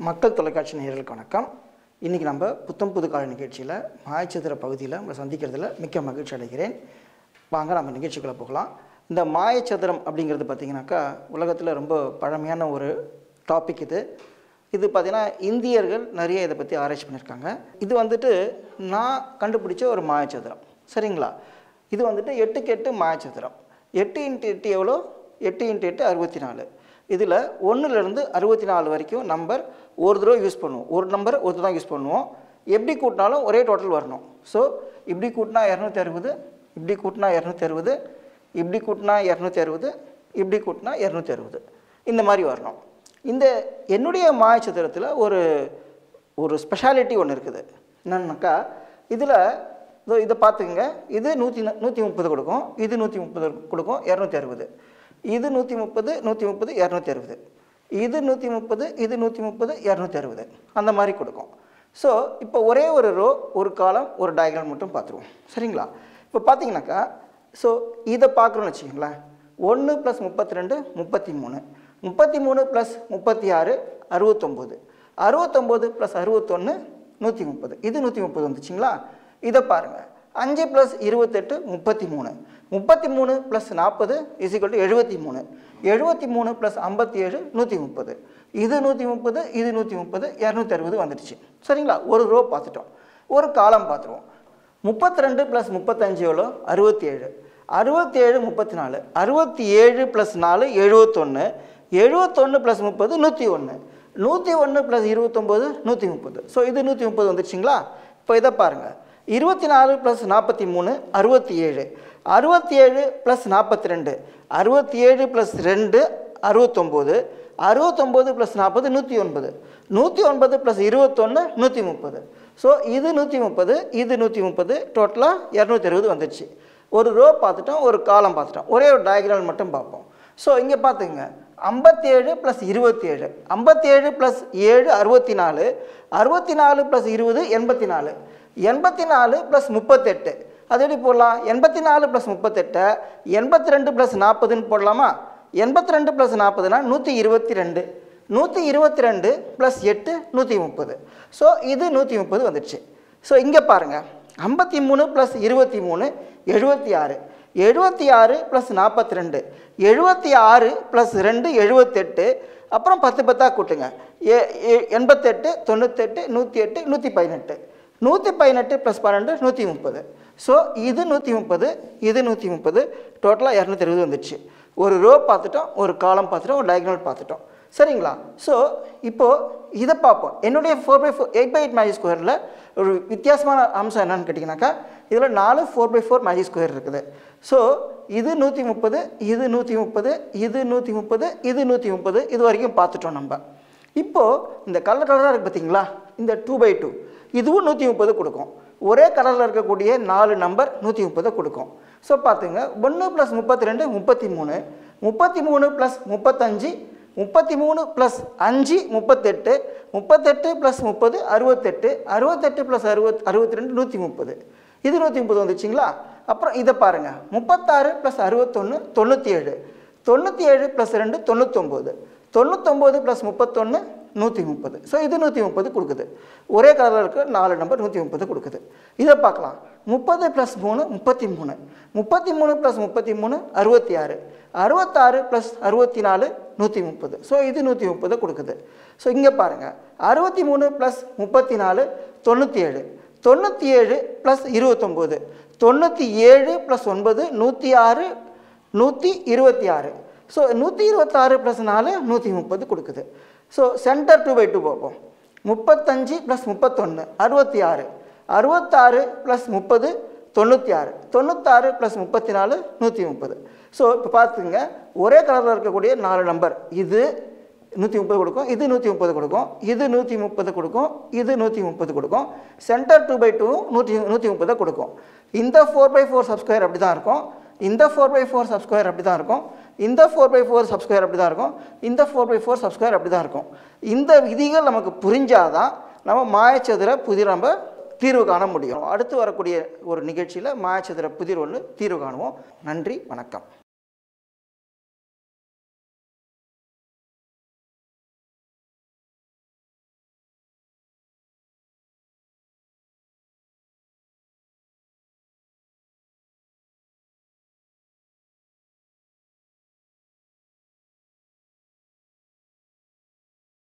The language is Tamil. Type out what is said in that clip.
மக்கள் தொலைக்காட்சி நேயர்களுக்கு வணக்கம் இன்றைக்கி நம்ம புத்தம் புது கால நிகழ்ச்சியில் மாயச்சத்திர பகுதியில் உங்களை சந்திக்கிறதுல மிக்க மகிழ்ச்சி அடைகிறேன் வாங்க நம்ம நிகழ்ச்சிக்குள்ளே போகலாம் இந்த மாயச்சத்திரம் அப்படிங்கிறது பார்த்திங்கனாக்கா உலகத்தில் ரொம்ப பழமையான ஒரு டாபிக் இது இது பார்த்திங்கன்னா இந்தியர்கள் நிறைய இதை பற்றி ஆராய்ச்சி பண்ணியிருக்காங்க இது வந்துட்டு நான் கண்டுபிடிச்ச ஒரு மாயச்சத்திரம் சரிங்களா இது வந்துட்டு எட்டுக்கு எட்டு மாயச்சத்திரம் எட்டு இன்ட்டு எட்டு எவ்வளோ எட்டு இன்ட்டு எட்டு அறுபத்தி நாலு இதில் ஒன்றுலேருந்து அறுபத்தி நாலு வரைக்கும் நம்பர் ஒரு தடவை யூஸ் பண்ணுவோம் ஒரு நம்பர் ஒரு தான் யூஸ் பண்ணுவோம் எப்படி கூட்டினாலும் ஒரே டோட்டல் வரணும் ஸோ இப்படி கூட்டினா இரநூத்தி அறுபது இப்படி கூட்டினா இரநூத்தி அறுபது இப்படி கூட்டினா இரநூத்தி அறுபது இப்படி கூட்டினா இரநூத்தி அறுபது இந்த மாதிரி வரணும் இந்த என்னுடைய மாயச்சத்திரத்தில் ஒரு ஒரு ஸ்பெஷாலிட்டி ஒன்று இருக்குது என்னன்னாக்கா இதில் இதோ இதை பார்த்துக்குங்க இது நூற்றி நூற்றி முப்பது கொடுக்கும் இது நூற்றி முப்பது கொடுக்கும் இரநூத்தி அறுபது இது நூற்றி முப்பது நூற்றி முப்பது இரநூத்தி அறுபது இது நூற்றி முப்பது இது நூற்றி முப்பது இரநூத்தி அறுபது அந்த மாதிரி கொடுக்கும் ஸோ இப்போ ஒரே ஒரு ரோ ஒரு காலம் ஒரு டயக்ராம் மட்டும் பார்த்துருவோம் சரிங்களா இப்போ பார்த்தீங்கன்னாக்கா ஸோ இதை பார்க்குறோன்னு வச்சுக்கோங்களேன் ஒன்று ப்ளஸ் முப்பத்தி ரெண்டு முப்பத்தி மூணு முப்பத்தி மூணு ப்ளஸ் முப்பத்தி ஆறு அறுபத்தொம்போது அறுபத்தொம்போது ப்ளஸ் அறுபத்தொன்று நூற்றி முப்பது இது நூற்றி முப்பது வந்துச்சுங்களா இதை பாருங்கள் அஞ்சு ப்ளஸ் இருபத்தெட்டு முப்பத்தி மூணு முப்பத்தி மூணு ப்ளஸ் நாற்பது இசிக்கல் டு எழுபத்தி மூணு எழுபத்தி மூணு ப்ளஸ் ஐம்பத்தி ஏழு நூற்றி முப்பது இது நூற்றி முப்பது இது நூற்றி முப்பது இரநூத்தி அறுபது வந்துடுச்சு சரிங்களா ஒரு ரோ பார்த்துட்டோம் ஒரு காலம் பார்த்துருவோம் முப்பத்தி ரெண்டு ப்ளஸ் முப்பத்தஞ்சு எவ்வளோ அறுபத்தி ஏழு அறுபத்தி ஏழு முப்பத்தி நாலு அறுபத்தி ஏழு ப்ளஸ் நாலு எழுபத்தொன்று எழுபத்தொன்று ப்ளஸ் முப்பது நூற்றி ஒன்று நூற்றி ஒன்று ப்ளஸ் இருபத்தொம்போது நூற்றி முப்பது ஸோ இது நூற்றி முப்பது வந்துருச்சுங்களா இப்போ இதை பாருங்கள் இருபத்தி நாலு ப்ளஸ் நாற்பத்தி மூணு அறுபத்தி ஏழு அறுபத்தி ஏழு ப்ளஸ் நாற்பத்தி ரெண்டு அறுபத்தி ஏழு ப்ளஸ் ரெண்டு அறுபத்தொம்போது அறுபத்தொம்போது ப்ளஸ் நாற்பது நூற்றி ஒன்பது நூற்றி ஒன்பது ப்ளஸ் இருபத்தொன்று நூற்றி முப்பது ஸோ இது நூற்றி முப்பது இது நூற்றி முப்பது டோட்டலாக இரநூத்தி அறுபது வந்துடுச்சு ஒரு ரோ பார்த்துட்டோம் ஒரு காலம் பார்த்துட்டோம் ஒரே ஒரு டயக்ராம் மட்டும் பார்ப்போம் ஸோ இங்கே பார்த்துங்க ஐம்பத்தேழு ப்ளஸ் இருபத்தி ஏழு ஐம்பத்தேழு ப்ளஸ் ஏழு அறுபத்தி நாலு அறுபத்தி நாலு ப்ளஸ் இருபது எண்பத்தி நாலு எண்பத்தி நாலு ப்ளஸ் முப்பத்தெட்டு அது எப்படி போடலாம் எண்பத்தி நாலு ப்ளஸ் முப்பத்தெட்டை எண்பத்தி ரெண்டு ப்ளஸ் நாற்பதுன்னு போடலாமா எண்பத்தி ரெண்டு ப்ளஸ் நாற்பதுனா நூற்றி இருபத்தி ரெண்டு நூற்றி இருபத்தி ரெண்டு ப்ளஸ் எட்டு நூற்றி முப்பது ஸோ இது நூற்றி முப்பது வந்துடுச்சு ஸோ இங்கே பாருங்கள் ஐம்பத்தி மூணு ப்ளஸ் இருபத்தி மூணு எழுபத்தி ஆறு எழுபத்தி ஆறு ப்ளஸ் நாற்பத்தி ரெண்டு எழுபத்தி ஆறு ப்ளஸ் ரெண்டு எழுபத்தெட்டு அப்புறம் பத்து பத்தாக கூட்டுங்க ஏ ஏ- எண்பத்தெட்டு தொண்ணூத்தெட்டு நூற்றி எட்டு நூற்றி பதினெட்டு நூற்றி பதினெட்டு ப்ளஸ் பன்னெண்டு நூற்றி முப்பது ஸோ இது நூற்றி முப்பது இது நூற்றி முப்பது டோட்டலாக இரநூத்தி இருபது வந்துடுச்சு ஒரு ரோ பார்த்துட்டோம் ஒரு காலம் பார்த்துட்டோம் ஒரு டயக்னல் பார்த்துட்டோம் சரிங்களா ஸோ இப்போது இதை பார்ப்போம் என்னுடைய four by four eight by eight magic ஸ்கொயரில் ஒரு வித்தியாசமான அம்சம் என்னன்னு கேட்டிங்கனாக்கா இதில் நாலு four by four magic square இருக்குது ஸோ இது நூற்றி முப்பது இது நூற்றி முப்பது இது நூற்றி முப்பது இது நூற்றி முப்பது இது வரைக்கும் பார்த்துட்டோம் நம்ம இப்போது இந்த கலர் கலராக இருக்குது பார்த்தீங்களா இந்த டூ பை டூ இதுவும் நூற்றி முப்பது கொடுக்கும் ஒரே கலரில் இருக்கக்கூடிய நாலு நம்பர் நூற்றி முப்பதை கொடுக்கும் ஸோ பார்த்துங்க ஒன்று ப்ளஸ் முப்பத்தி ரெண்டு முப்பத்தி மூணு முப்பத்தி மூணு ப்ளஸ் முப்பத்தஞ்சு முப்பத்தி மூணு ப்ளஸ் அஞ்சு முப்பத்தெட்டு முப்பத்தெட்டு ப்ளஸ் முப்பது அறுபத்தெட்டு அறுபத்தெட்டு ப்ளஸ் அறுபத் அறுபத்தி ரெண்டு நூற்றி முப்பது இது நூற்றி முப்பது வந்துச்சுங்களா அப்புறம் இதை பாருங்கள் முப்பத்தாறு ப்ளஸ் அறுபத்தொன்று தொண்ணூற்றி ஏழு தொண்ணூற்றி ஏழு ப்ளஸ் ரெண்டு தொண்ணூத்தொம்பது தொண்ணூத்தொம்பது ப்ளஸ் முப்பத்தொன்று நூற்றி முப்பது ஸோ இது நூற்றி முப்பது கொடுக்குது ஒரே கலரில் இருக்க நாலு நம்பர் நூற்றி முப்பது கொடுக்குது இதை பார்க்கலாம் முப்பது ப்ளஸ் மூணு முப்பத்தி மூணு முப்பத்தி மூணு ப்ளஸ் முப்பத்தி மூணு அறுபத்தி ஆறு அறுபத்தாறு ப்ளஸ் அறுபத்தி நாலு நூற்றி முப்பது ஸோ இது நூற்றி முப்பது கொடுக்குது ஸோ இங்கே பாருங்கள் அறுபத்தி மூணு ப்ளஸ் முப்பத்தி நாலு தொண்ணூற்றி ஏழு தொண்ணூற்றி ஏழு ப்ளஸ் இருபத்தொம்போது தொண்ணூற்றி ஏழு ப்ளஸ் ஒன்பது நூற்றி ஆறு நூற்றி இருபத்தி ஆறு ஸோ நூற்றி இருபத்தாறு ப்ளஸ் நாலு நூற்றி முப்பது கொடுக்குது so center two by two பார்ப்போம் முப்பத்தஞ்சு ப்ளஸ் முப்பத்தொன்று அறுபத்தி ஆறு அறுபத்தாறு ப்ளஸ் முப்பது தொண்ணூற்றி ஆறு தொண்ணூத்தாறு ப்ளஸ் முப்பத்தி நாலு நூற்றி முப்பது ஸோ இப்போ பார்த்துங்க ஒரே கலரில் இருக்கக்கூடிய நாலு நம்பர் இது நூற்றி முப்பது கொடுக்கும் இது நூற்றி முப்பது கொடுக்கும் இது நூற்றி முப்பது கொடுக்கும் இது நூற்றி முப்பது கொடுக்கும் சென்டர் டூ பை டூ நூற்றி நூற்றி முப்பதை கொடுக்கும் இந்த ஃபோர் பை ஃபோர் சப்ஸ்கொயர் அப்படி தான் இருக்கும் இந்த ஃபோர் பை ஃபோர் சப்ஸ்கொயர் அப்படி தான் இருக்கும் இந்த ஃபோர் பை ஃபோர் சப்ஸ்கொயர் அப்படி தான் இருக்கும் இந்த ஃபோர் பை ஃபோர் சப்ஸ்கொயர் அப்படி தான் இருக்கும் இந்த விதிகள் நமக்கு புரிஞ்சாதான் நம்ம மாயச்சதுர புதிர் நம்ம தீர்வு காண முடியும் அடுத்து வரக்கூடிய ஒரு நிகழ்ச்சியில் மாயச்சதுர புதிர் ஒன்று தீர்வு காணுவோம் நன்றி வணக்கம்